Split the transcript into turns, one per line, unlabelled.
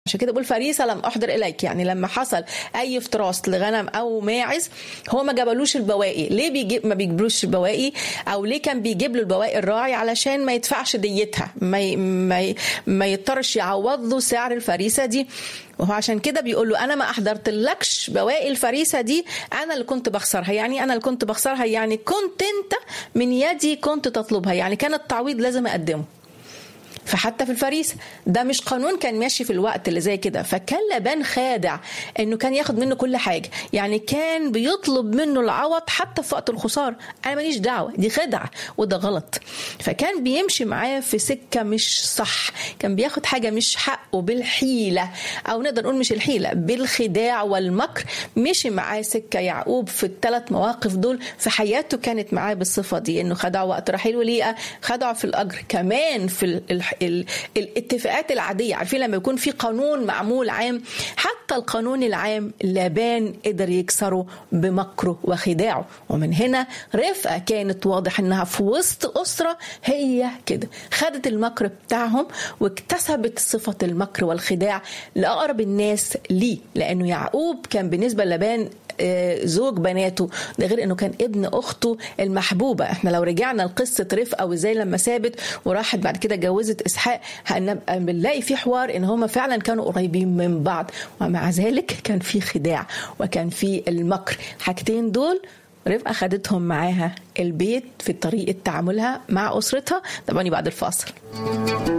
عشان كده بقول فريسه لم احضر اليك يعني لما حصل اي افتراس لغنم او ماعز هو ما جابلوش البواقي ليه بيجيب ما بيجيبلوش البواقي او ليه كان بيجيب له البواقي الراعي علشان ما يدفعش ديتها ما ي... ما, ي... ما يضطرش يعوض له سعر الفريسه دي وهو عشان كده بيقول له انا ما احضرتلكش بواقي الفريسه دي انا اللي كنت بخسرها يعني انا اللي كنت بخسرها يعني كنت انت من يدي كنت تطلبها يعني كان التعويض لازم اقدمه فحتى في الفريسه ده مش قانون كان ماشي في الوقت اللي زي كده فكان لبان خادع انه كان ياخد منه كل حاجه يعني كان بيطلب منه العوض حتى في وقت الخساره انا ماليش دعوه دي خدعه وده غلط فكان بيمشي معاه في سكه مش صح كان بياخد حاجه مش حقه بالحيله او نقدر نقول مش الحيله بالخداع والمكر مشي معاه سكه يعقوب في الثلاث مواقف دول في حياته كانت معاه بالصفه دي انه خدعه وقت رحيل وليئه خدعه في الاجر كمان في ال ال الاتفاقات العاديه عارفين لما يكون في قانون معمول عام حتى القانون العام لابان قدر يكسره بمكره وخداعه ومن هنا رفقه كانت واضح انها في وسط اسره هي كده خدت المكر بتاعهم واكتسبت صفه المكر والخداع لاقرب الناس ليه لانه يعقوب كان بالنسبه للابان زوج بناته ده غير انه كان ابن اخته المحبوبه احنا لو رجعنا لقصه رفقه وازاي لما سابت وراحت بعد كده جوزت اسحاق هنبقى بنلاقي في حوار ان هما فعلا كانوا قريبين من بعض ومع ذلك كان في خداع وكان في المكر الحاجتين دول رفقه خدتهم معاها البيت في طريقه تعاملها مع اسرتها طبعا بعد الفاصل